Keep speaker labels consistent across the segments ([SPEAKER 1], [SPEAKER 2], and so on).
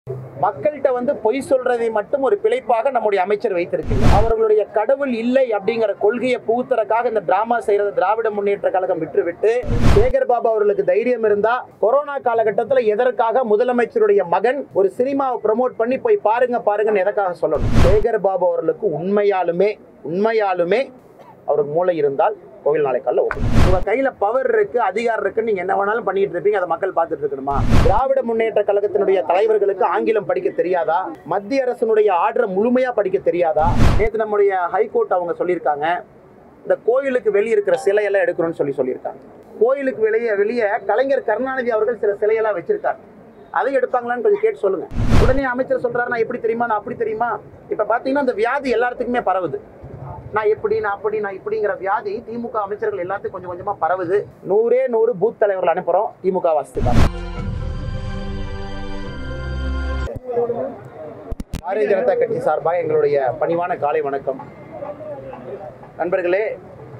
[SPEAKER 1] மக்கள்கிட்ட வந்து பொய் சொல்றதை மட்டும் ஒரு பிழைப்பாக நம்முடைய அமைச்சர் வைத்திருக்கிறார் அவர்களுடைய கடவுள் இல்லை அப்படிங்கிற கொள்கையை புகுத்துறதுக்காக இந்த டிராமா செய்யறது திராவிட முன்னேற்ற கழகம் விட்டுவிட்டு சேகர் பாபு அவர்களுக்கு தைரியம் இருந்தா கொரோனா காலகட்டத்தில் எதற்காக முதலமைச்சருடைய மகன் ஒரு சினிமாவை ப்ரமோட் பண்ணி போய் பாருங்க பாருங்கன்னு எதற்காக சொல்லணும் சேகர் பாபு அவர்களுக்கு உண்மையாலுமே உண்மையாலுமே அவருக்கு மூளை இருந்தால் கோவில் நாளை காலைல ஓகே உங்க கையில பவர் இருக்கு அதிகாரம் இருக்கு நீங்க என்ன வேணாலும் பண்ணிட்டு இருப்பீங்க அதை மக்கள் பார்த்துட்டு இருக்கணுமா திராவிட முன்னேற்ற கழகத்தினுடைய தலைவர்களுக்கு ஆங்கிலம் படிக்க தெரியாதா மத்திய அரசினுடைய ஆர்டரை முழுமையா படிக்க தெரியாதா நேற்று நம்முடைய ஹைகோர்ட் அவங்க சொல்லியிருக்காங்க இந்த கோயிலுக்கு வெளியே இருக்கிற சிலையெல்லாம் எடுக்கணும்னு சொல்லி சொல்லியிருக்காங்க கோயிலுக்கு வெளியே வெளியே கலைஞர் கருணாநிதி அவர்கள் சில சிலையெல்லாம் வச்சிருக்காங்க அதை எடுப்பாங்களான்னு கொஞ்சம் கேட்டு சொல்லுங்க உடனே அமைச்சர் சொல்றாரு நான் எப்படி தெரியுமா நான் அப்படி தெரியுமா இப்ப பாத்தீங்கன்னா இந்த வியாதி எல்லாத்துக்குமே பரவுது நான் எப்படி நான் அப்படி நான் இப்படிங்கிற வியாதி திமுக அமைச்சர்கள் எல்லாத்துக்கும் கொஞ்சம் கொஞ்சமா பரவுது நூறே நூறு பூத் தலைவர்கள் அனுப்புறோம் திமுக வாசத்துக்காக பாரதிய ஜனதா கட்சி சார்பாக எங்களுடைய பணிவான காலை வணக்கம் நண்பர்களே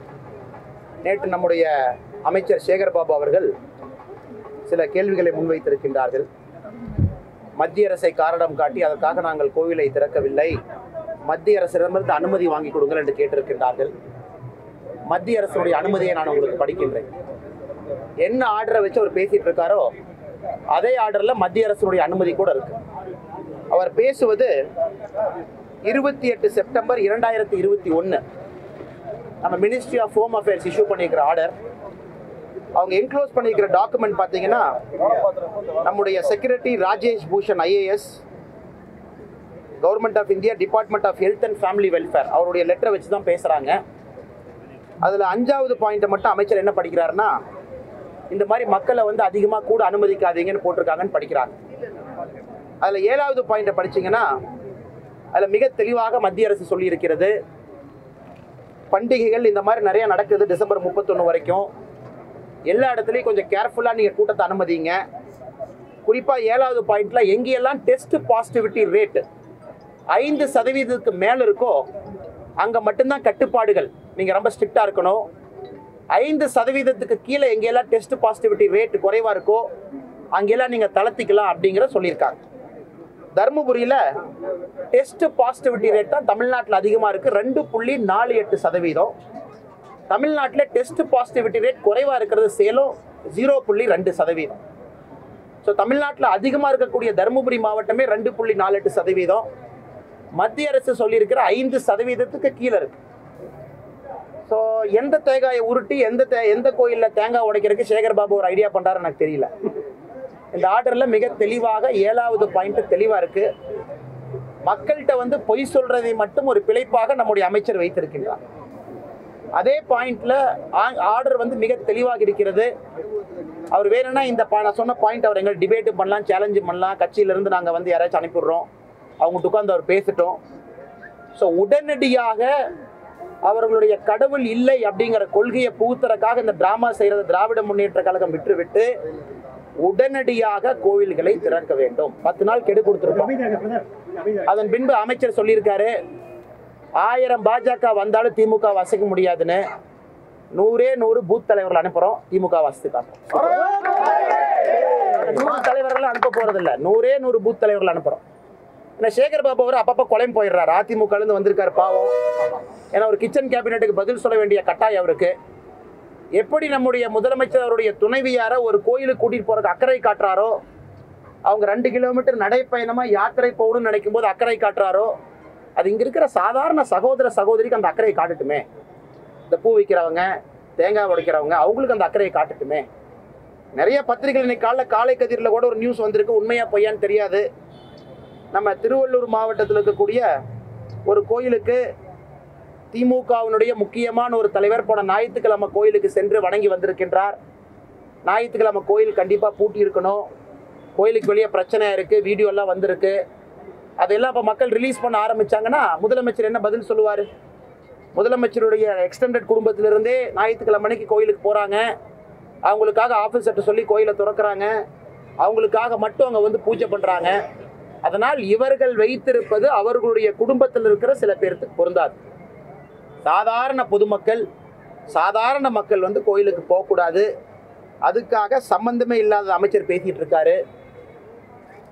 [SPEAKER 1] நேற்று நம்முடைய அமைச்சர் சேகர் பாபு அவர்கள் சில கேள்விகளை முன்வைத்திருக்கின்றார்கள் மத்திய அரசை காரணம் காட்டி அதற்காக நாங்கள் கோவிலை திறக்கவில்லை மத்திய அரசிடமிருந்து அனுமதி வாங்கி கொடுங்கள் என்று கேட்டிருக்கின்றார்கள் மத்திய அரசுடைய அனுமதியை நான் உங்களுக்கு படிக்கின்றேன் என்ன ஆர்டரை வச்சு அவர் பேசிட்டு இருக்காரோ அதே ஆர்டர்ல மத்திய அரசுடைய அனுமதி கூட இருக்கு அவர் பேசுவது இருபத்தி எட்டு செப்டம்பர் இரண்டாயிரத்தி இருபத்தி ஒன்று நம்ம ministry of home affairs issue பண்ணியிருக்கிற ஆர்டர் அவங்க என்க்ளோஸ் பண்ணியிருக்கிற டாக்குமெண்ட் பார்த்தீங்கன்னா நம்முடைய secretary Rajesh Bhushan IAS government of India department of health and family welfare அவருடைய லெட்டரை வச்சு தான் பேசுகிறாங்க அதில் அஞ்சாவது பாயிண்ட்டை மட்டும் அமைச்சர் என்ன படிக்கிறாருன்னா இந்த மாதிரி மக்களை வந்து அதிகமாக கூட அனுமதிக்காதீங்கன்னு போட்டிருக்காங்கன்னு படிக்கிறாங்க அதில் ஏழாவது பாயிண்ட்டை படிச்சீங்கன்னா அதில் மிக தெளிவாக மத்திய அரசு சொல்லியிருக்கிறது பண்டிகைகள் இந்த மாதிரி நிறைய நடக்குது டிசம்பர் முப்பத்தொன்று வரைக்கும் எல்லா இடத்துலையும் கொஞ்சம் கேர்ஃபுல்லாக நீங்கள் கூட்டத்தை அனுமதிங்க குறிப்பாக ஏழாவது பாயிண்ட்ல எங்கெல்லாம் டெஸ்ட் பாசிட்டிவிட்டி ரேட் ஐந்து சதவீதத்துக்கு மேலே இருக்கோ அங்கே மட்டும்தான் கட்டுப்பாடுகள் நீங்கள் ரொம்ப ஸ்ட்ரிக்டாக இருக்கணும் ஐந்து சதவீதத்துக்கு கீழே எங்கெல்லாம் டெஸ்ட் பாசிட்டிவிட்டி ரேட் குறைவாக இருக்கோ அங்கெல்லாம் நீங்கள் தளர்த்திக்கலாம் அப்படிங்கிற சொல்லியிருக்காங்க தருமபுரியில் டெஸ்ட் பாசிட்டிவிட்டி ரேட் தான் தமிழ்நாட்டில் அதிகமாக இருக்குது ரெண்டு புள்ளி நாலு எட்டு சதவீதம் தமிழ்நாட்டில் டெஸ்ட் பாசிட்டிவிட்டி ரேட் குறைவாக இருக்கிறது சேலம் ஜீரோ புள்ளி ரெண்டு சதவீதம் ஸோ தமிழ்நாட்டில் அதிகமாக இருக்கக்கூடிய தருமபுரி மாவட்டமே ரெண்டு புள்ளி நாலு எட்டு சதவீதம் மத்திய அரசு சொல்லியிருக்கிற ஐந்து சதவீதத்துக்கு கீழே இருக்கு ஸோ எந்த தேங்காயை உருட்டி எந்த தே எந்த கோயிலில் தேங்காய் உடைக்கிறதுக்கு சேகர் பாபு ஒரு ஐடியா பண்ணுறாரு எனக்கு தெரியல இந்த ஆர்டரில் மிக தெளிவாக ஏழாவது பாயிண்ட் தெளிவாக இருக்கு மக்கள்கிட்ட வந்து பொய் சொல்றதை மட்டும் ஒரு பிழைப்பாக நம்முடைய அமைச்சர் வைத்திருக்கின்றார் அதே பாயிண்ட்ல ஆர்டர் வந்து மிக தெளிவாக இருக்கிறது அவர் வேணும்னா இந்த பா- நான் சொன்ன பாயிண்ட் அவர் எங்களை டிபேட் பண்ணலாம் சேலஞ்சு பண்ணலாம் கட்சியிலிருந்து நாங்கள் வந்து யாராச்சும் அனுப்பிடுறோம் அவங்ககிட்ட உட்காந்து அவர் பேசிட்டோம் ஸோ உடனடியாக அவர்களுடைய கடவுள் இல்லை அப்படிங்கிற கொள்கையை புகுத்துறதுக்காக இந்த டிராமா செய்யறது திராவிட முன்னேற்ற கழகம் விட்டுவிட்டு உடனடியாக கோவில்களை திறக்க வேண்டும் பத்து நாள் கெடு கொடுத்துருக்கோம் அதன் பின்பு அமைச்சர் சொல்லியிருக்காரு ஆயிரம் பாஜக வந்தாலும் திமுக வசிக்க முடியாதுன்னு நூறே நூறு பூத் தலைவர்கள் அனுப்புறோம் திமுக வசதி நூறு தலைவர்கள் அனுப்ப போறதில்ல நூறே நூறு பூத் தலைவர்கள் அனுப்புறோம் ஏன்னா சேகர் பாபு அவர் அப்பப்போ கொலையும் போயிடுறாரு அதிமுக இருந்து வந்திருக்காரு பாவம் ஏன்னா ஒரு கிச்சன் கேபினெட்டுக்கு பதில் சொல்ல வேண்டிய கட்டாயம் அவருக்கு எப்படி நம்முடைய முதலமைச்சர் அவருடைய துணைவியார ஒரு கோயிலுக்கு கூட்டிட்டு போறதுக்கு அக்கறை காட்டுறாரோ அவங்க ரெண்டு கிலோமீட்டர் நடைப்பயணமா யாத்திரை போகணும்னு நினைக்கும் போது அக்கறை காட்டுறாரோ அது இங்க இருக்கிற சாதாரண சகோதர சகோதரிக்கு அந்த அக்கறையை காட்டட்டுமே இந்த பூ விற்கிறவங்க தேங்காய் உடைக்கிறவங்க அவங்களுக்கு அந்த அக்கறையை காட்டட்டுமே நிறைய பத்திரிகைகள் இன்னைக்கு காலைல காலை கதிரில் கூட ஒரு நியூஸ் வந்திருக்கு உண்மையா பொய்யான்னு தெரியாது நம்ம திருவள்ளூர் மாவட்டத்தில் இருக்கக்கூடிய ஒரு கோயிலுக்கு திமுகவினுடைய முக்கியமான ஒரு தலைவர் போன ஞாயிற்றுக்கிழமை கோயிலுக்கு சென்று வணங்கி வந்திருக்கின்றார் ஞாயிற்றுக்கிழமை கோயில் கண்டிப்பாக பூட்டி இருக்கணும் கோயிலுக்கு வெளியே பிரச்சனையாக இருக்குது வீடியோ எல்லாம் வந்திருக்கு அதெல்லாம் இப்போ மக்கள் ரிலீஸ் பண்ண ஆரம்பிச்சாங்கன்னா முதலமைச்சர் என்ன பதில் சொல்லுவார் முதலமைச்சருடைய எக்ஸ்டெண்டட் குடும்பத்திலிருந்தே ஞாயிற்றுக்கிழமை மணிக்கு கோயிலுக்கு போகிறாங்க அவங்களுக்காக ஆஃபீஸர்கிட்ட சொல்லி கோயிலை திறக்கிறாங்க அவங்களுக்காக மட்டும் அங்கே வந்து பூஜை பண்ணுறாங்க அதனால் இவர்கள் வைத்திருப்பது அவர்களுடைய குடும்பத்தில் இருக்கிற சில பேருக்கு பொருந்தாது சாதாரண பொதுமக்கள் சாதாரண மக்கள் வந்து கோயிலுக்கு போகக்கூடாது அதுக்காக சம்பந்தமே இல்லாத அமைச்சர் பேசிட்டு இருக்காரு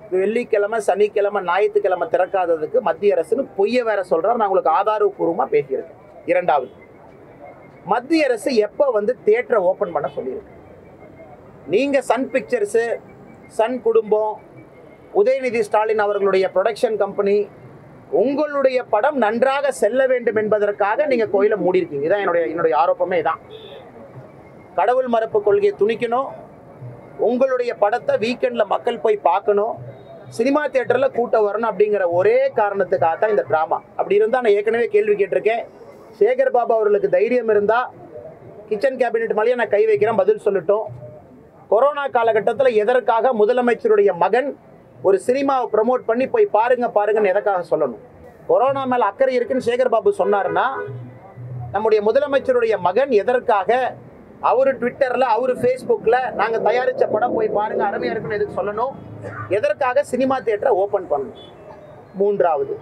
[SPEAKER 1] வெள்ளிக்கிழமை சனிக்கிழமை ஞாயிற்றுக்கிழமை திறக்காததுக்கு மத்திய அரசுன்னு பொய்ய வேற சொல்றார் நான் உங்களுக்கு ஆதாரபூர்வமா பேசியிருக்கேன் இரண்டாவது மத்திய அரசு எப்போ வந்து தியேட்டரை ஓபன் பண்ண சொல்லியிருக்கு நீங்க சன் பிக்சர்ஸு சன் குடும்பம் உதயநிதி ஸ்டாலின் அவர்களுடைய ப்ரொடக்ஷன் கம்பெனி உங்களுடைய படம் நன்றாக செல்ல வேண்டும் என்பதற்காக நீங்க கோயிலை மூடியிருக்கீங்க இதான் என்னுடைய என்னுடைய ஆரோப்பமே இதான் கடவுள் மறுப்பு கொள்கையை துணிக்கணும் உங்களுடைய படத்தை வீக்கெண்ட்ல மக்கள் போய் பார்க்கணும் சினிமா தியேட்டர்ல கூட்டம் வரணும் அப்படிங்கிற ஒரே காரணத்துக்காக தான் இந்த ட்ராமா அப்படி இருந்தால் நான் ஏற்கனவே கேள்வி கேட்டிருக்கேன் சேகர் பாபு அவர்களுக்கு தைரியம் இருந்தா கிச்சன் கேபினெட் மேலேயே நான் கை வைக்கிறேன் பதில் சொல்லட்டும் கொரோனா காலகட்டத்தில் எதற்காக முதலமைச்சருடைய மகன் ஒரு சினிமாவை ப்ரமோட் பண்ணி போய் பாருங்க பாருங்கன்னு எதற்காக சொல்லணும் கொரோனா மேல அக்கறை இருக்குன்னு சேகர் பாபு சொன்னாருன்னா நம்முடைய முதலமைச்சருடைய மகன் எதற்காக அவரு ட்விட்டர்ல அவரு ஃபேஸ்புக்ல நாங்க தயாரிச்ச படம் போய் பாருங்க அருமையா இருக்குன்னு எதுக்கு சொல்லணும் எதற்காக சினிமா தியேட்டரை ஓபன் பண்ணணும் மூன்றாவது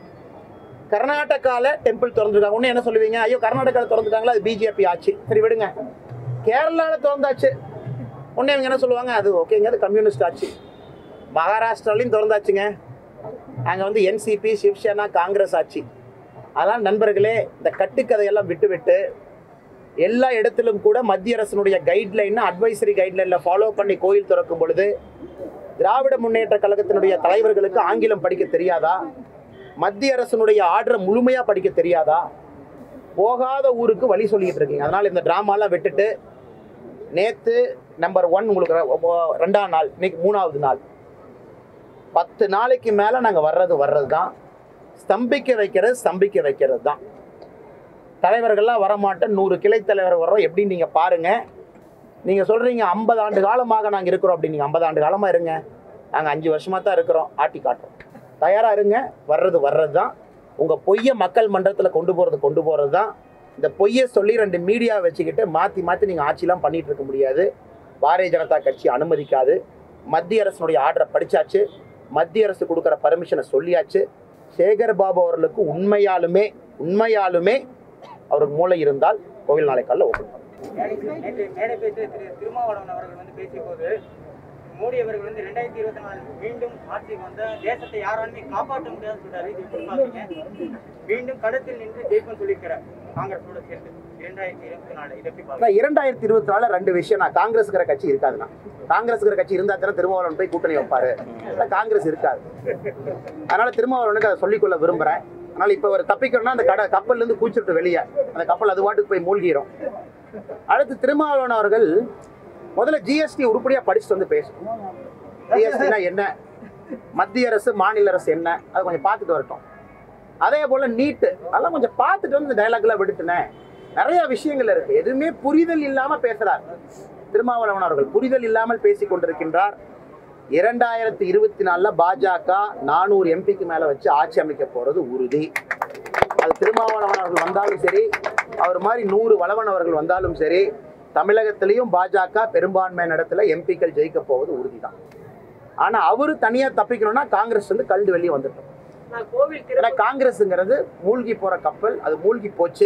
[SPEAKER 1] கர்நாடகால டெம்பிள் திறந்துருக்காங்க ஒன்று என்ன சொல்லுவீங்க ஐயோ கர்நாடகாவில் திறந்துட்டாங்களா அது பிஜேபி ஆச்சு சரி விடுங்க கேரளால திறந்தாச்சு உடனே இவங்க என்ன சொல்லுவாங்க அது ஓகேங்க அது கம்யூனிஸ்ட் ஆச்சு மகாராஷ்டிராலையும் திறந்தாச்சுங்க அங்கே வந்து என்சிபி சிவசேனா காங்கிரஸ் ஆட்சி அதெல்லாம் நண்பர்களே இந்த கட்டுக்கதையெல்லாம் விட்டு விட்டு எல்லா இடத்திலும் கூட மத்திய அரசினுடைய கைட்லைன் அட்வைசரி கைட்லைனில் ஃபாலோ பண்ணி கோயில் திறக்கும் பொழுது திராவிட முன்னேற்ற கழகத்தினுடைய தலைவர்களுக்கு ஆங்கிலம் படிக்க தெரியாதா மத்திய அரசினுடைய ஆர்டரை முழுமையாக படிக்க தெரியாதா போகாத ஊருக்கு வழி சொல்லிக்கிட்டு இருக்கீங்க அதனால் இந்த ட்ராமாலாம் விட்டுட்டு நேற்று நம்பர் ஒன் உங்களுக்கு ரெ- ஒ- ரெண்டாம் நாள் இன்னைக்கு மூணாவது நாள் பத்து நாளைக்கு மேலே நாங்கள் வர்றது வர்றது தான் ஸ்தம்பிக்க வைக்கிறது ஸ்தம்பிக்க வைக்கிறது தான் தலைவர்கள்லாம் வரமாட்டேன் நூறு கிளை தலைவர் வர்றோம் எப்படி நீங்கள் பாருங்கள் நீங்கள் சொல்கிறீங்க ஐம்பது ஆண்டு காலமாக நாங்கள் இருக்கிறோம் அப்படி நீங்கள் ஐம்பது ஆண்டு காலமாக இருங்க நாங்கள் அஞ்சு வருஷமாக தான் இருக்கிறோம் ஆட்டி காட்டுறோம் தயாராக இருங்க வர்றது வர்றது தான் உங்கள் பொய்யை மக்கள் மன்றத்தில் கொண்டு போகிறது கொண்டு போகிறது தான் இந்த பொய்யை சொல்லி ரெண்டு மீடியா வச்சுக்கிட்டு மாற்றி மாற்றி நீங்கள் ஆட்சிலாம் பண்ணிட்டு இருக்க முடியாது பாரதிய ஜனதா கட்சி அனுமதிக்காது மத்திய அரசினுடைய ஆர்டரை படிச்சாச்சு மத்திய அரசு கொடுக்குற பர்மிஷனை சொல்லியாச்சு சேகர் பாபு அவர்களுக்கு உண்மையாலுமே உண்மையாலுமே அவருக்கு மூளை இருந்தால் கோவில் நாளை காலைல ஓப்பன் பண்ணும்
[SPEAKER 2] நேற்று மேடை பேசிய திரு திருமாவளவன் அவர்கள் வந்து பேசிய போது மோடி அவர்கள் வந்து ரெண்டாயிரத்தி இருபத்தி நாலு மீண்டும் ஆட்சிக்கு வந்த தேசத்தை யாராலுமே காப்பாற்ற முடியாதுன்னு சொல்றாரு இது எப்படி பாக்குறீங்க மீண்டும் களத்தில் நின்று ஜெயிப்போம் சொல்லியிருக்கிறார் காங்கிரஸோட சேர்ந்து இரண்டாயிரத்தி இருபத்தி நாலு இதை எப்படி பாக்குறீங்க
[SPEAKER 1] நான் இரண்டாயிரத்தி இருபத்தி நாலு ரெண்டு விஷயம் நான் காங்கிரஸ்ங்கிற கட்சி இருக்காதுண்ணா காங்கிரஸ்ங்கிற கட்சி இருந்தா தானே திருமாவளவன் போய் கூட்டணி வைப்பாரு இல்ல காங்கிரஸ் இருக்காது அதனால திருமாவளவனுக்கு அதை சொல்லிக்கொள்ள விரும்புறேன் அதனால இப்ப ஒரு தப்பிக்கணும்னா அந்த கடை கப்பல்ல இருந்து கூச்சிட்டு வெளியே அந்த கப்பல் அது பாட்டுக்கு போய் மூழ்கிரும் அடுத்து திருமாவளவன் அவர்கள் முதல்ல ஜிஎஸ்டி உருப்படியா படிச்சுட்டு வந்து பேசணும் ஜிஎஸ்டினா என்ன மத்திய அரசு மாநில அரசு என்ன அதை கொஞ்சம் பார்த்துட்டு வரட்டும் அதே போல நீட்டு அதெல்லாம் கொஞ்சம் பார்த்துட்டு வந்து டைலாக்லாம் விடுத்துனேன் நிறைய விஷயங்கள் இருக்கு எதுவுமே புரிதல் இல்லாம பேசுறார் திருமாவளவன் அவர்கள் புரிதல் இல்லாமல் பேசிக் கொண்டிருக்கின்றார் இரண்டாயிரத்தி இருபத்தி நாலுல பாஜக நானூறு எம்பிக்கு மேல வச்சு ஆட்சி அமைக்க போறது உறுதி அது திருமாவளவன் அவர்கள் வந்தாலும் சரி அவர் மாதிரி நூறு வளவன் அவர்கள் வந்தாலும் சரி தமிழகத்திலையும் பாஜக பெரும்பான்மையான இடத்துல எம்பிக்கள் ஜெயிக்க போவது உறுதிதான் ஆனா அவரு தனியா தப்பிக்கணும்னா காங்கிரஸ் வந்து கல்டு வெளியே வந்துட்டோம்
[SPEAKER 3] நான் கோவில்
[SPEAKER 1] ஏன்னா
[SPEAKER 3] திறப்பு
[SPEAKER 1] காங்கிரஸுங்கிறது மூழ்கி போற கப்பல் அது மூழ்கி போச்சு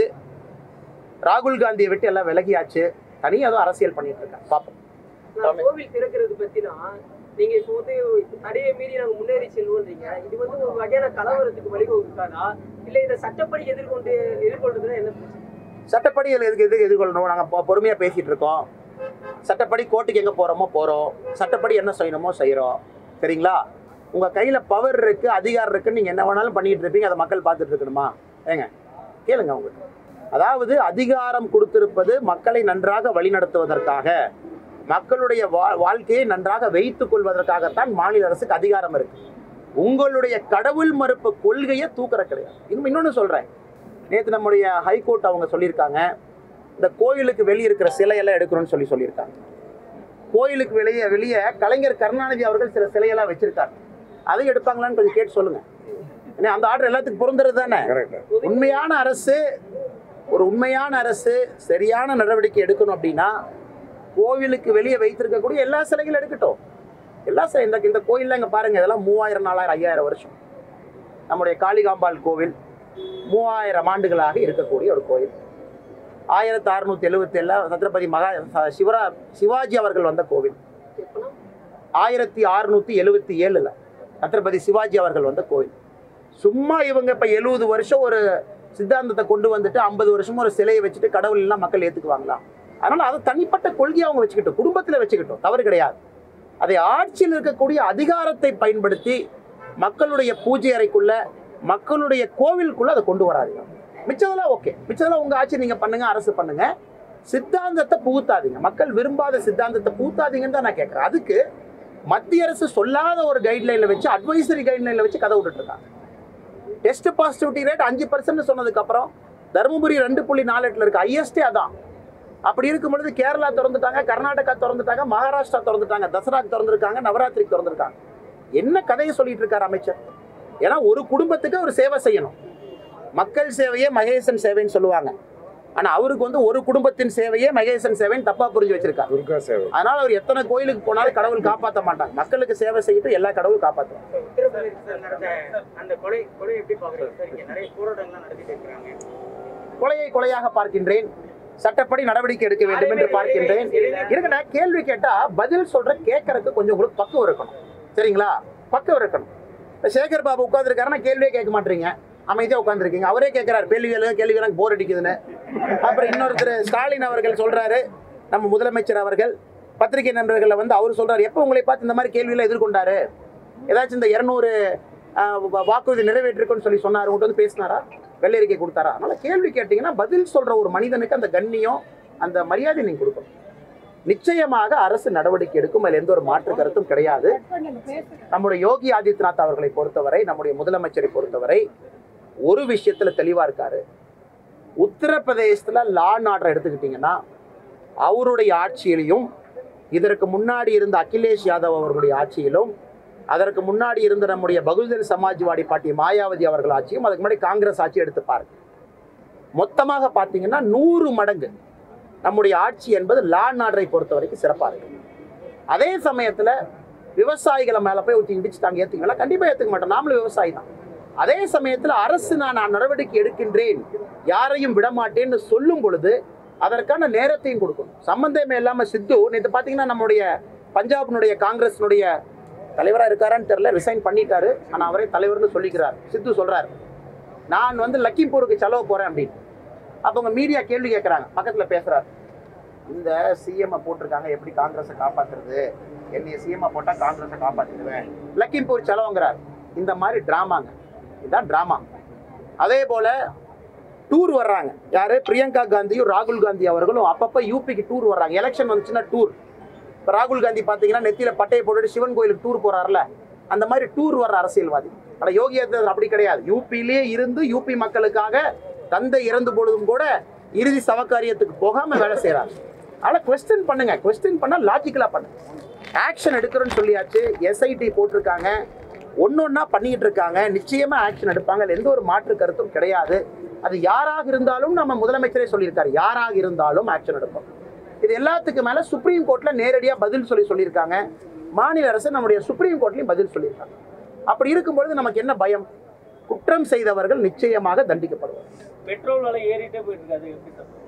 [SPEAKER 1] ராகுல் காந்தியை விட்டு எல்லாம் விலகியாச்சு தனியாக ஏதோ அரசியல் பண்ணிட்டு இருக்காங்க பார்ப்போம்
[SPEAKER 3] நான் கோவில் திறக்கிறது பத்தினா நீங்க இப்போ வந்து தடையை மீறி நாங்க முன்னேறி செல்வோன்றீங்க இது வந்து ஒரு வகையான கலவரத்துக்கு வழிவகுக்காதா இல்ல இதை சட்டப்படி எதிர்கொண்டு எதிர்கொள்றதுன்னா என்ன பிரச்சனை
[SPEAKER 1] சட்டப்படி இதுல எதுக்கு எதுக்கு எதிர்கொள்ளணும் நாங்கள் பொறுமையாக பேசிட்டு இருக்கோம் சட்டப்படி கோர்ட்டுக்கு எங்கே போகிறோமோ போகிறோம் சட்டப்படி என்ன செய்யணுமோ செய்கிறோம் சரிங்களா உங்கள் கையில் பவர் இருக்குது அதிகாரம் இருக்குன்னு நீங்கள் என்ன வேணாலும் பண்ணிட்டு இருப்பீங்க அதை மக்கள் பார்த்துட்டு இருக்கணுமா ஏங்க கேளுங்க உங்களுக்கு அதாவது அதிகாரம் கொடுத்திருப்பது மக்களை நன்றாக வழிநடத்துவதற்காக மக்களுடைய வா- வாழ்க்கையை நன்றாக வைத்துக் கொள்வதற்காகத்தான் மாநில அரசுக்கு அதிகாரம் இருக்கு உங்களுடைய கடவுள் மறுப்பு கொள்கையை தூக்கற கிடையாது இன்னும் இன்னொன்று சொல்றேன் நேற்று நம்முடைய ஹைகோர்ட் அவங்க சொல்லியிருக்காங்க இந்த கோயிலுக்கு வெளியே இருக்கிற சிலையெல்லாம் எடுக்கணும்னு சொல்லி சொல்லியிருக்காங்க கோயிலுக்கு வெளியே வெளியே கலைஞர் கருணாநிதி அவர்கள் சில சிலையெல்லாம் வச்சிருக்காங்க அதை எடுப்பாங்களான்னு கொஞ்சம் கேட்டு சொல்லுங்க ஏன்னா அந்த ஆர்டர் எல்லாத்துக்கும் பொருந்துறது தானே உண்மையான அரசு ஒரு உண்மையான அரசு சரியான நடவடிக்கை எடுக்கணும் அப்படின்னா கோவிலுக்கு வெளியே வைத்திருக்கக்கூடிய எல்லா சிலைகளும் எடுக்கட்டும் எல்லா சிலை இந்த இந்த கோயிலில் இங்கே பாருங்க இதெல்லாம் மூவாயிரம் நாலாயிரம் ஐயாயிரம் வருஷம் நம்முடைய காளிகாம்பாள் கோவில் மூவாயிரம் ஆண்டுகளாக இருக்கக்கூடிய ஒரு கோயில் ஆயிரத்தி அறுநூத்தி எழுவத்தி ஏழுல சத்ரபதி மகா ச- சிவரா சிவாஜி அவர்கள் வந்த கோவில்
[SPEAKER 3] எப்பனா
[SPEAKER 1] ஆயிரத்தி அறுநூத்தி எழுவத்தி ஏழுல சத்ரபதி சிவாஜி அவர்கள் வந்த கோவில் சும்மா இவங்க இப்போ எழுபது வருஷம் ஒரு சித்தாந்தத்தை கொண்டு வந்துட்டு ஐம்பது வருஷமும் ஒரு சிலையை வச்சுட்டு கடவுள் எல்லாம் மக்கள் ஏற்றுக்குவாங்களா அதனால அதை தனிப்பட்ட கொள்கையை அவங்க வச்சுக்கிட்டோம் குடும்பத்தில் வச்சுக்கிட்டோம் தவறு கிடையாது அதை ஆட்சியில் இருக்கக்கூடிய அதிகாரத்தை பயன்படுத்தி மக்களுடைய பூஜை அறைக்குள்ள மக்களுடைய கோவிலுக்குள்ள அதை கொண்டு வராதீங்க மிச்சதெல்லாம் ஓகே மிச்சதெல்லாம் உங்க ஆட்சி நீங்க பண்ணுங்க அரசு பண்ணுங்க சித்தாந்தத்தை புகுத்தாதீங்க மக்கள் விரும்பாத சித்தாந்தத்தை புகுத்தாதீங்கன்னு தான் நான் கேட்கறேன் அதுக்கு மத்திய அரசு சொல்லாத ஒரு கைட்லைன்ல வச்சு அட்வைசரி கைட்லைன்ல வச்சு கதை விட்டுட்டு இருக்காங்க டெஸ்ட் பாசிட்டிவிட்டி ரேட் அஞ்சு பர்சன்ட் சொன்னதுக்கு அப்புறம் தருமபுரி ரெண்டு புள்ளி நாலு எட்டுல இருக்கு ஹையஸ்டே அதான் அப்படி இருக்கும் பொழுது கேரளா திறந்துட்டாங்க கர்நாடகா திறந்துட்டாங்க மகாராஷ்டிரா திறந்துட்டாங்க தசராக்கு திறந்துருக்காங்க நவராத்திரிக்கு திறந்துருக்காங்க என்ன கதையை சொல்லிட்டு இருக்காரு அமைச்சர் ஏன்னா ஒரு குடும்பத்துக்கு ஒரு சேவை செய்யணும் மக்கள் சேவையே மகேசன் சேவைன்னு சொல்லுவாங்க ஆனா அவருக்கு வந்து ஒரு குடும்பத்தின் சேவையே மகேசன் சேவைன்னு தப்பா புரிஞ்சு வச்சிருக்காரு
[SPEAKER 4] துர்கா சேவை
[SPEAKER 1] அதனால அவர் எத்தனை கோயிலுக்கு போனாலும் கடவுள் காப்பாற்ற மாட்டாங்க மக்களுக்கு சேவை செய்யிட்டு எல்லா கடவுள் காப்பாற்றும்
[SPEAKER 2] உத்தரப்பிரதேசத்தில் நடந்த அந்த கொலை கொலை எப்படி பாக்குறீங்க சார் இங்க நிறைய போராட்டங்கள்லாம் நடத்திட்டு இருக்காங்க
[SPEAKER 1] கொலையை கொலையாக பார்க்கின்றேன் சட்டப்படி நடவடிக்கை எடுக்க வேண்டும் என்று பார்க்கின்றேன் இருக்கடா கேள்வி கேட்டா பதில் சொல்ற கேட்கறதுக்கு கொஞ்சம் உங்களுக்கு பக்குவம் இருக்கணும் சரிங்களா பக்குவம் இருக்கணும் இப்ப சேகர் பாபு உட்காந்துருக்காருன்னா கேள்வியே கேட்க மாட்டீங்க அமைதியா உட்காந்துருக்கீங்க அவரே கேட்கிறாரு கேள்வி கேளுங்க கேள்வி கேளுங்க போர் அடிக்குதுன்னு அப்புறம் இன்னொருத்தர் ஸ்டாலின் அவர்கள் சொல்றாரு நம்ம முதலமைச்சர் அவர்கள் பத்திரிகை நண்பர்களை வந்து அவர் சொல்றாரு எப்போ உங்களை பார்த்து இந்த மாதிரி கேள்வியெல்லாம் எதிர்கொண்டாரு ஏதாச்சும் இந்த இருநூறு வாக்குறுதி நிறைவேற்றிருக்குன்னு சொல்லி சொன்னார் உங்கள்கிட்ட வந்து பேசினாரா வெள்ளை அறிக்கை கொடுத்தாரா அதனால கேள்வி கேட்டீங்கன்னா பதில் சொல்ற ஒரு மனிதனுக்கு அந்த கண்ணியம் அந்த மரியாதை நீங்க கொடுக்கணும் நிச்சயமாக அரசு நடவடிக்கை எடுக்கும் அதில் எந்த ஒரு மாற்று கருத்தும் கிடையாது நம்முடைய யோகி ஆதித்யநாத் அவர்களை பொறுத்தவரை நம்முடைய முதலமைச்சரை பொறுத்தவரை ஒரு விஷயத்துல தெளிவா இருக்காரு உத்தரப்பிரதேசத்துல லா அண்ட் ஆர்டர் எடுத்துக்கிட்டீங்கன்னா அவருடைய ஆட்சியிலையும் இதற்கு முன்னாடி இருந்த அகிலேஷ் யாதவ் அவர்களுடைய ஆட்சியிலும் அதற்கு முன்னாடி இருந்த நம்முடைய பகுஜன் சமாஜ்வாடி பார்ட்டி மாயாவதி அவர்கள் ஆட்சியும் அதுக்கு முன்னாடி காங்கிரஸ் ஆட்சி எடுத்து பாருங்க மொத்தமாக பார்த்தீங்கன்னா நூறு மடங்கு நம்முடைய ஆட்சி என்பது லா அண்ட் ஆர்டரை பொறுத்த வரைக்கும் சிறப்பாக இருக்கு அதே சமயத்தில் விவசாயிகளை மேலே போய் ஊற்றி இடிச்சுட்டாங்க ஏற்றுக்கலாம் கண்டிப்பாக ஏற்றுக்க மாட்டோம் நாமளும் விவசாயி தான் அதே சமயத்தில் அரசு நான் நான் நடவடிக்கை எடுக்கின்றேன் யாரையும் விடமாட்டேன்னு சொல்லும் பொழுது அதற்கான நேரத்தையும் கொடுக்கணும் சம்பந்தமே இல்லாமல் சித்து நேற்று பார்த்தீங்கன்னா நம்முடைய பஞ்சாபினுடைய காங்கிரஸினுடைய தலைவராக இருக்காரான்னு தெரியல ரிசைன் பண்ணிட்டாரு ஆனால் அவரே தலைவர்னு சொல்லிக்கிறார் சித்து சொல்றாரு நான் வந்து லக்கிம்பூருக்கு செலவு போறேன் அப்படின்னு அப்போ உங்க மீடியா கேள்வி கேட்குறாங்க பக்கத்தில் பேசுறாரு இந்த சிஎம் போட்டிருக்காங்க எப்படி காங்கிரஸை காப்பாத்துறது என்னைய சிஎம் போட்டா காங்கிரஸை காப்பாத்திடுவேன் லக்கிம்பூர் செலவுங்கிறார் இந்த மாதிரி டிராமாங்க இதுதான் டிராமா அதே போல டூர் வர்றாங்க யாரு பிரியங்கா காந்தியும் ராகுல் காந்தி அவர்களும் அப்பப்போ யூபிக்கு டூர் வர்றாங்க எலெக்ஷன் வந்துச்சுன்னா டூர் இப்போ ராகுல் காந்தி பார்த்தீங்கன்னா நெத்தியில பட்டையை போட்டுட்டு சிவன் கோயிலுக்கு டூர் போறாருல அந்த மாதிரி டூர் வர்ற அரசியல்வாதி ஆனா யோகி ஆதித்யநாத் அப்படி கிடையாது யூபியிலே இருந்து யூபி மக்களுக்காக தந்தை இறந்து பொழுதும் கூட இறுதி சவகாரியத்துக்கு போகாம வேலை செய்றாரு அதனால கொஸ்டின் பண்ணுங்க கொஸ்டின் பண்ணா லாஜிக்கலா பண்ணுங்க ஆக்ஷன் எடுக்கிறோன்னு சொல்லியாச்சு எஸ்ஐடி போட்டிருக்காங்க ஒன்னொன்னா பண்ணிட்டு இருக்காங்க நிச்சயமா ஆக்ஷன் எடுப்பாங்க அதுல எந்த ஒரு மாற்று கருத்தும் கிடையாது அது யாராக இருந்தாலும் நம்ம முதலமைச்சரே சொல்லியிருக்காரு யாராக இருந்தாலும் ஆக்ஷன் எடுப்போம் இது எல்லாத்துக்கு மேல சுப்ரீம் கோர்ட்ல நேரடியா பதில் சொல்லி சொல்லியிருக்காங்க மாநில அரசு நம்முடைய சுப்ரீம் கோர்ட்லயும் பதில் சொல்லியிருக்காங்க அப்படி இருக்கும்பொழுது நமக்கு என்ன பயம் குற்றம் செய்தவர்கள் நிச்சயமாக தண்டிக்கப்படுவார்
[SPEAKER 5] பெட்ரோல் விலை ஏறிட்டே போயிட்டு இருக்கு அது எப்படி சார்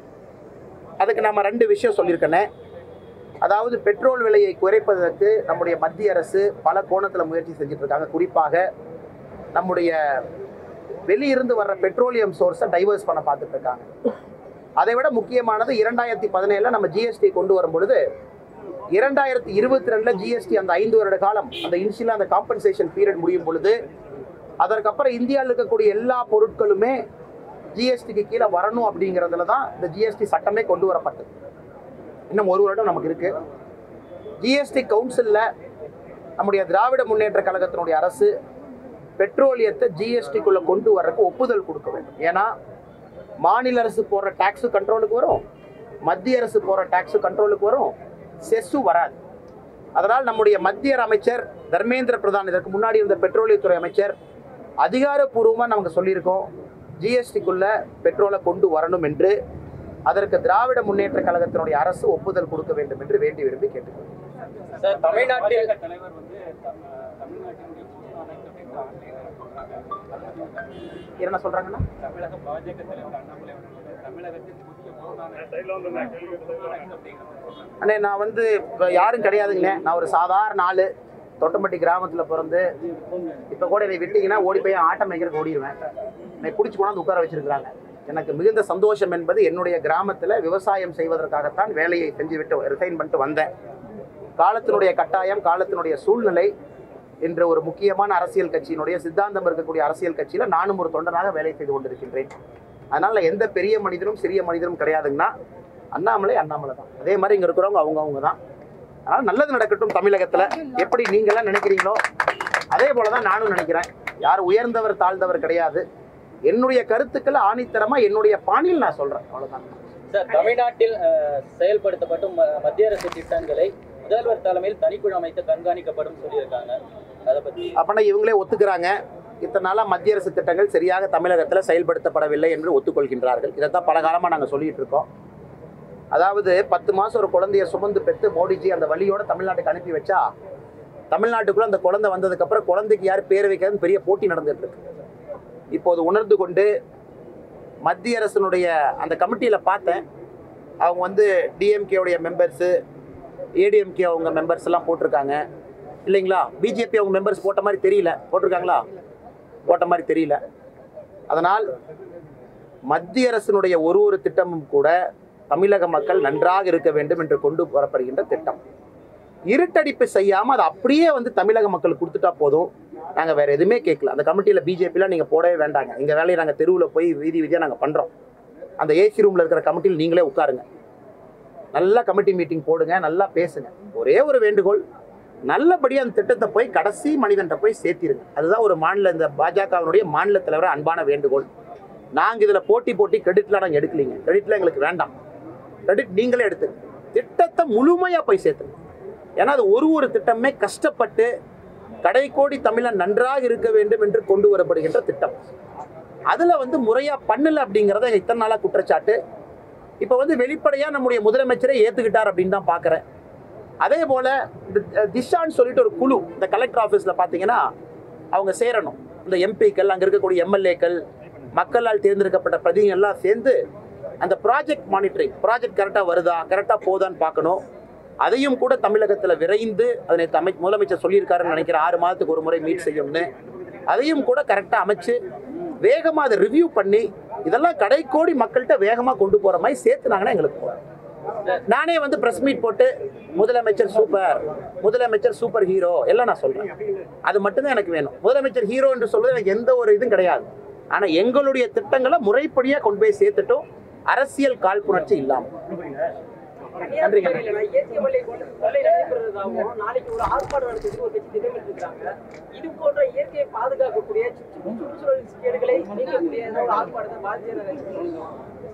[SPEAKER 1] அதுக்கு நம்ம ரெண்டு விஷயம் சொல்லியிருக்கேனே அதாவது பெட்ரோல் விலையை குறைப்பதற்கு நம்முடைய மத்திய அரசு பல கோணத்தில் முயற்சி செஞ்சுட்டு இருக்காங்க குறிப்பாக நம்முடைய வெளியிருந்து வர்ற பெட்ரோலியம் சோர்ஸை டைவர்ஸ் பண்ண பார்த்துட்டு இருக்காங்க அதை விட முக்கியமானது இரண்டாயிரத்தி பதினேழுல நம்ம ஜிஎஸ்டி கொண்டு வரும் பொழுது இரண்டாயிரத்தி இருபத்தி ரெண்டுல ஜிஎஸ்டி அந்த ஐந்து வருட காலம் அந்த இன்சியல் அந்த காம்பன்சேஷன் பீரியட் முடியும் பொழுது அதற்கப்புறம் இந்தியாவில் இருக்கக்கூடிய எல்லா பொருட்களுமே ஜிஎஸ்டிக்கு கீழே வரணும் அப்படிங்கிறதுல தான் இந்த ஜிஎஸ்டி சட்டமே கொண்டு வரப்பட்டது இன்னும் ஒரு வருடம் நமக்கு இருக்கு ஜிஎஸ்டி கவுன்சிலில் நம்முடைய திராவிட முன்னேற்ற கழகத்தினுடைய அரசு பெட்ரோலியத்தை ஜிஎஸ்டிக்குள்ள கொண்டு வர்றதுக்கு ஒப்புதல் கொடுக்க வேண்டும் ஏன்னா மாநில அரசு போடுற டாக்ஸு கண்ட்ரோலுக்கு வரும் மத்திய அரசு போடுற டாக்ஸு கண்ட்ரோலுக்கு வரும் செஸ்ஸு வராது அதனால் நம்முடைய மத்திய அமைச்சர் தர்மேந்திர பிரதான் இதற்கு முன்னாடி இருந்த பெட்ரோலியத்துறை அமைச்சர் அதிகாரப்பூர்வமாக நமக்கு சொல்லியிருக்கோம் ஜிஎஸ்டிக்குள்ள பெட்ரோலை கொண்டு வரணும் என்று அதற்கு திராவிட முன்னேற்ற கழகத்தினுடைய அரசு ஒப்புதல் கொடுக்க வேண்டும் என்று வேண்டி விரும்பி கேட்டுக்கொள்கிறேன்
[SPEAKER 5] சார் தமிழ்நாட்டில் பாஜக தலைவர் வந்து தம்- தமிழ்நாட்டினுடைய பொது அனைத்து சொல்றாங்க
[SPEAKER 1] என்ன சொல்றாங்கன்னா
[SPEAKER 5] தமிழக பாஜக தலைவர் அண்ணாமலை அவர்கள் வந்து தமிழகத்தின் புதிய பொருளாதார
[SPEAKER 1] அண்ணே நான் வந்து இப்ப யாரும் கிடையாதுங்கண்ணே நான் ஒரு சாதாரண ஆளு தொட்டம்பட்டி கிராமத்தில் பிறந்து இப்போ கூட என்னை விட்டீங்கன்னா ஓடி போய் ஆட்டம் மேய்க்கிறதுக்கு ஓடிடுவேன் என்னை பிடிச்சி கொண்டாந்து உட்கார வச்சிருக்கிறாங்க எனக்கு மிகுந்த சந்தோஷம் என்பது என்னுடைய கிராமத்தில் விவசாயம் செய்வதற்காகத்தான் வேலையை செஞ்சு விட்டு ரிசைன் பண்ணிட்டு வந்தேன் காலத்தினுடைய கட்டாயம் காலத்தினுடைய சூழ்நிலை என்ற ஒரு முக்கியமான அரசியல் கட்சியினுடைய சித்தாந்தம் இருக்கக்கூடிய அரசியல் கட்சியில் நானும் ஒரு தொண்டனாக வேலை செய்து கொண்டிருக்கின்றேன் அதனால எந்த பெரிய மனிதனும் சிறிய மனிதனும் கிடையாதுங்கன்னா அண்ணாமலை அண்ணாமலை தான் அதே மாதிரி இங்கே இருக்கிறவங்க அவங்க அவங்க தான் அதனால நல்லது நடக்கட்டும் தமிழகத்தில் எப்படி நீங்களாம் நினைக்கிறீங்களோ அதே போல தான் நானும் நினைக்கிறேன் யார் உயர்ந்தவர் தாழ்ந்தவர் கிடையாது என்னுடைய கருத்துக்களை ஆணித்தரமா என்னுடைய பாணியில் நான் சொல்றேன் அவ்வளவுதான்
[SPEAKER 5] சார் தமிழ்நாட்டில் அஹ், செயல்படுத்தப்படும் ம- மத்திய அரசு திட்டங்களை முதல்வர் தலைமையில் தனிக்குழு அமைத்து கண்காணிக்கப்படும் சொல்லியிருக்காங்க அதை பத்தி
[SPEAKER 1] அப்பனா இவங்களே ஒத்துக்கிறாங்க இத்தனை நாளா மத்திய அரசு திட்டங்கள் சரியாக தமிழகத்தில் செயல்படுத்தப்படவில்லை என்று ஒத்துக்கொள்கின்றார்கள் இதைத்தான் பல காலமாக நாங்கள் சொல்லிட்டு இருக்கோம் அதாவது பத்து மாசம் ஒரு குழந்தைய சுமந்து பெற்று மோடிஜி அந்த வழியோட தமிழ்நாட்டுக்கு அனுப்பி வச்சா தமிழ்நாட்டுக்குள்ள அந்த குழந்தை வந்ததுக்கு அப்புறம் குழந்தைக்கு யார் பேர் வைக்கிறதுன்னு பெரிய போட்டி நடந்துட்டு இருக்கு இப்போது உணர்ந்து கொண்டு மத்திய அரசினுடைய அந்த கமிட்டியில் பார்த்தேன் அவங்க வந்து டிஎம்கேவுடைய மெம்பர்ஸு ஏடிஎம்கே அவங்க மெம்பர்ஸ் எல்லாம் போட்டிருக்காங்க இல்லைங்களா பிஜேபி அவங்க மெம்பர்ஸ் போட்ட மாதிரி தெரியல போட்டிருக்காங்களா போட்ட மாதிரி தெரியல அதனால் மத்திய அரசினுடைய ஒரு ஒரு திட்டமும் கூட தமிழக மக்கள் நன்றாக இருக்க வேண்டும் என்று கொண்டு வரப்படுகின்ற திட்டம் இருட்டடிப்பு செய்யாமல் அதை அப்படியே வந்து தமிழக மக்களுக்கு கொடுத்துட்டா போதும் நாங்கள் வேற எதுவுமே கேட்கல அந்த கமிட்டியில் பிஜேபியில் நீங்கள் போடவே வேண்டாங்க எங்கள் வேலையை நாங்கள் தெருவில் போய் வீதி வீதியாக நாங்கள் பண்ணுறோம் அந்த ஏசி ரூமில் இருக்கிற கமிட்டியில் நீங்களே உட்காருங்க நல்லா கமிட்டி மீட்டிங் போடுங்க நல்லா பேசுங்க ஒரே ஒரு வேண்டுகோள் நல்லபடியாக அந்த திட்டத்தை போய் கடைசி மனிதன்ட்ட போய் சேர்த்திருங்க அதுதான் ஒரு மாநில இந்த பாஜகவினுடைய மாநில தலைவர் அன்பான வேண்டுகோள் நாங்கள் இதில் போட்டி போட்டி கிரெடிட்லாம் நாங்கள் எடுக்கலீங்க கிரெடிட்லாம் எங்களுக்கு வேண்டாம் கிரெடிட் நீங்களே எடுத்து திட்டத்தை முழுமையாக போய் சேர்த்துங்க ஏன்னா அது ஒரு ஒரு திட்டமே கஷ்டப்பட்டு கடைக்கோடி தமிழன் நன்றாக இருக்க வேண்டும் என்று கொண்டு வரப்படுகின்ற திட்டம் அதில் வந்து முறையாக பண்ணல அப்படிங்கிறத இத்தனை நாளாக குற்றச்சாட்டு இப்போ வந்து வெளிப்படையாக நம்முடைய முதலமைச்சரை ஏற்றுக்கிட்டார் அப்படின்னு தான் பார்க்குறேன் அதே போல் இந்த அஹ், திஷான்னு சொல்லிட்டு ஒரு குழு இந்த கலெக்டர் ஆஃபீஸில் பார்த்தீங்கன்னா அவங்க சேரணும் இந்த எம்பிக்கள் அங்கே இருக்கக்கூடிய எம்எல்ஏக்கள் மக்களால் தேர்ந்தெடுக்கப்பட்ட பிரதிநிதிகள் எல்லாம் சேர்ந்து அந்த ப்ராஜெக்ட் மானிட்டரிங் ப்ராஜெக்ட் கரெக்டாக வருதா கரெக்டாக போதான்னு பார்க்கணும் அதையும் கூட தமிழகத்தில் விரைந்து அதனை தமை முதலமைச்சர் சொல்லியிருக்காருன்னு நினைக்கிறேன் ஆறு மாதத்துக்கு ஒரு முறை மீட் செய்யும்னு அதையும் கூட கரெக்டாக அமைச்சு வேகமாக அதை ரிவ்யூ பண்ணி இதெல்லாம் கடைக்கோடி மக்கள்கிட்ட வேகமாக கொண்டு போகிற மாதிரி சேர்த்துனாங்கன்னா எங்களுக்கு போதும். நானே வந்து பிரஸ் மீட் போட்டு முதலமைச்சர் சூப்பர் முதலமைச்சர் சூப்பர் ஹீரோ எல்லாம் நான் சொல்றேன் அது மட்டும்தான் எனக்கு வேணும் முதலமைச்சர் ஹீரோ என்று சொல்றது எனக்கு எந்த ஒரு இதுவும் கிடையாது ஆனா எங்களுடைய திட்டங்களை முறைப்படியா கொண்டு போய் சேர்த்துட்டோம் அரசியல் காழ்ப்புணர்ச்சி இல்லாம நன்றிங்க.
[SPEAKER 3] கன்னியாகுமரியில இயற்கை கொள்ளை கொள்ளை கொள்ளை நடைபெறுவதாகவும் நாளைக்கு ஒரு ஆர்ப்பாட்டம் நடத்துறதுக்கு ஒரு கட்சி திட்டமிட்டு இருக்காங்க இது போன்ற இயற்கையை பாதுகாக்கக்கூடிய சுற்று- சுற்றுச்சூழல் கேடுகளை நீக்கக்கூடிய ஏதாவது ஒரு ஆர்ப்பாட்டத்தை பாரதிய ஜனதா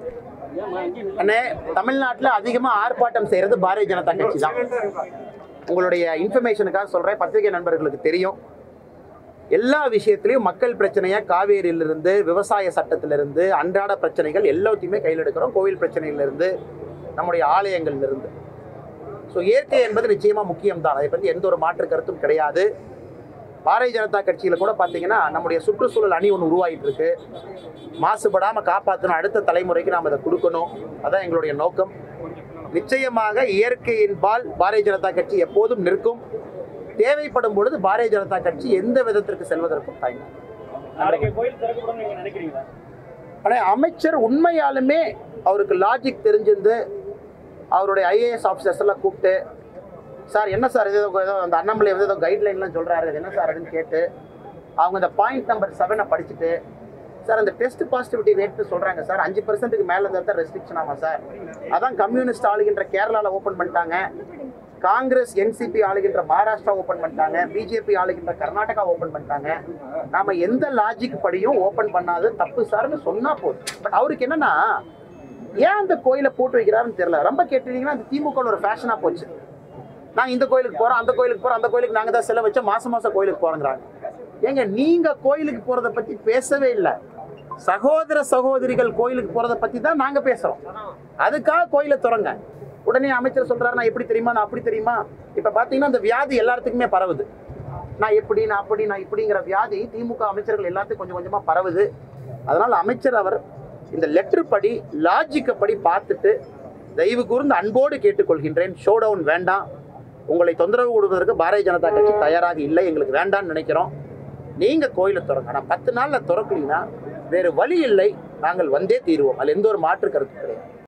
[SPEAKER 3] கட்சி
[SPEAKER 1] அண்ணே தமிழ்நாட்டில் அதிகமாக ஆர்ப்பாட்டம் செய்கிறது பாரதிய ஜனதா கட்சி தான் உங்களுடைய இன்ஃபர்மேஷனுக்காக சொல்கிறேன் பத்திரிகை நண்பர்களுக்கு தெரியும் எல்லா விஷயத்திலையும் மக்கள் பிரச்சனையை காவேரியிலிருந்து விவசாய சட்டத்திலிருந்து அன்றாட பிரச்சனைகள் எல்லாத்தையுமே கையில் எடுக்கிறோம் கோவில் பிரச்சனையிலிருந்து நம்முடைய ஆலயங்கள்லேருந்து ஸோ இயற்கை என்பது நிச்சயமாக முக்கியம்தான் அதை பற்றி எந்த ஒரு மாற்று கருத்தும் கிடையாது பாரதிய ஜனதா கட்சியில் கூட பார்த்தீங்கன்னா நம்முடைய சுற்றுச்சூழல் அணி ஒன்று உருவாகிட்டு இருக்கு மாசுபடாமல் காப்பாற்றணும் அடுத்த தலைமுறைக்கு நாம் அதை கொடுக்கணும் அதான் எங்களுடைய நோக்கம் நிச்சயமாக இயற்கையின் பால் பாரதிய ஜனதா கட்சி எப்போதும் நிற்கும் தேவைப்படும் பொழுது பாரதிய ஜனதா கட்சி எந்த விதத்திற்கு செல்வதற்கும் தயங்கும்
[SPEAKER 5] நாளைக்கு கோயில் திறக்கப்படும் நீங்க நினைக்கிறீங்களா
[SPEAKER 1] ஆனால் அமைச்சர் உண்மையாலுமே அவருக்கு லாஜிக் தெரிஞ்சிருந்து அவருடைய ஐஏஎஸ் ஆஃபீஸர்ஸ் எல்லாம் கூப்பிட்டு சார் என்ன சார் இது ஏதோ ஏதோ அந்த அண்ணாமலை வந்து ஏதோ கைட்லைன்லாம் சொல்கிறாரு இது என்ன சார் அப்படின்னு கேட்டு அவங்க இந்த பாயிண்ட் நம்பர் செவனை படிச்சுட்டு சார் அந்த டெஸ்ட் பாசிட்டிவிட்டி ரேட்னு சொல்கிறாங்க சார் அஞ்சு பர்சன்ட்டுக்கு மேலே இருந்தால் தான் ரெஸ்ட்ரிக்ஷன் ஆகும் சார் அதான் கம்யூனிஸ்ட் ஆளுகின்ற கேரளாவில் ஓப்பன் பண்ணிட்டாங்க காங்கிரஸ் என்சிபி ஆளுகின்ற மகாராஷ்டிரா ஓப்பன் பண்ணிட்டாங்க பிஜேபி ஆளுகின்ற கர்நாடகா ஓப்பன் பண்ணிட்டாங்க நாம எந்த லாஜிக் படியும் ஓப்பன் பண்ணாது தப்பு சார்னு சொன்னா போதும் பட் அவருக்கு என்னன்னா ஏன் அந்த கோயிலை போட்டு வைக்கிறாருன்னு தெரியல ரொம்ப கேட்டீங்கன்னா அந்த திமுக ஒரு ஃபேஷனா போச்சு நாங்க இந்த கோயிலுக்கு போறோம் அந்த கோயிலுக்கு போறோம் அந்த கோயிலுக்கு நாங்க தான் செலவு வச்சோம் மாசம் மாசம் கோயிலுக்கு போறோங்கிறாங்க ஏங்க நீங்க கோயிலுக்கு போறத பத்தி பேசவே இல்லை சகோதர சகோதரிகள் கோயிலுக்கு போறத பத்தி தான் நாங்க பேசுறோம் அதுக்காக கோயிலை திறங்க உடனே அமைச்சர் சொல்றாரு நான் எப்படி தெரியுமா நான் அப்படி தெரியுமா இப்ப பாத்தீங்கன்னா அந்த வியாதி எல்லாத்துக்குமே பரவுது நான் எப்படி நான் அப்படி நான் இப்படிங்கிற வியாதி திமுக அமைச்சர்கள் எல்லாத்துக்கும் கொஞ்சம் கொஞ்சமா பரவுது அதனால அமைச்சர் அவர் இந்த லெட்டர் படி லாஜிக்க படி பார்த்துட்டு தயவு கூர்ந்து அன்போடு கேட்டுக்கொள்கின்றேன் ஷோ டவுன் வேண்டாம் உங்களை தொந்தரவு கொடுப்பதற்கு பாரதிய ஜனதா கட்சி தயாராக இல்லை எங்களுக்கு வேண்டாம்னு நினைக்கிறோம் நீங்கள் கோயிலை திறங்க ஆனால் பத்து நாளில் திறக்கலைன்னா வேறு வழி இல்லை நாங்கள் வந்தே தீருவோம் அதில் எந்த ஒரு மாற்று கருத்து கிடையாது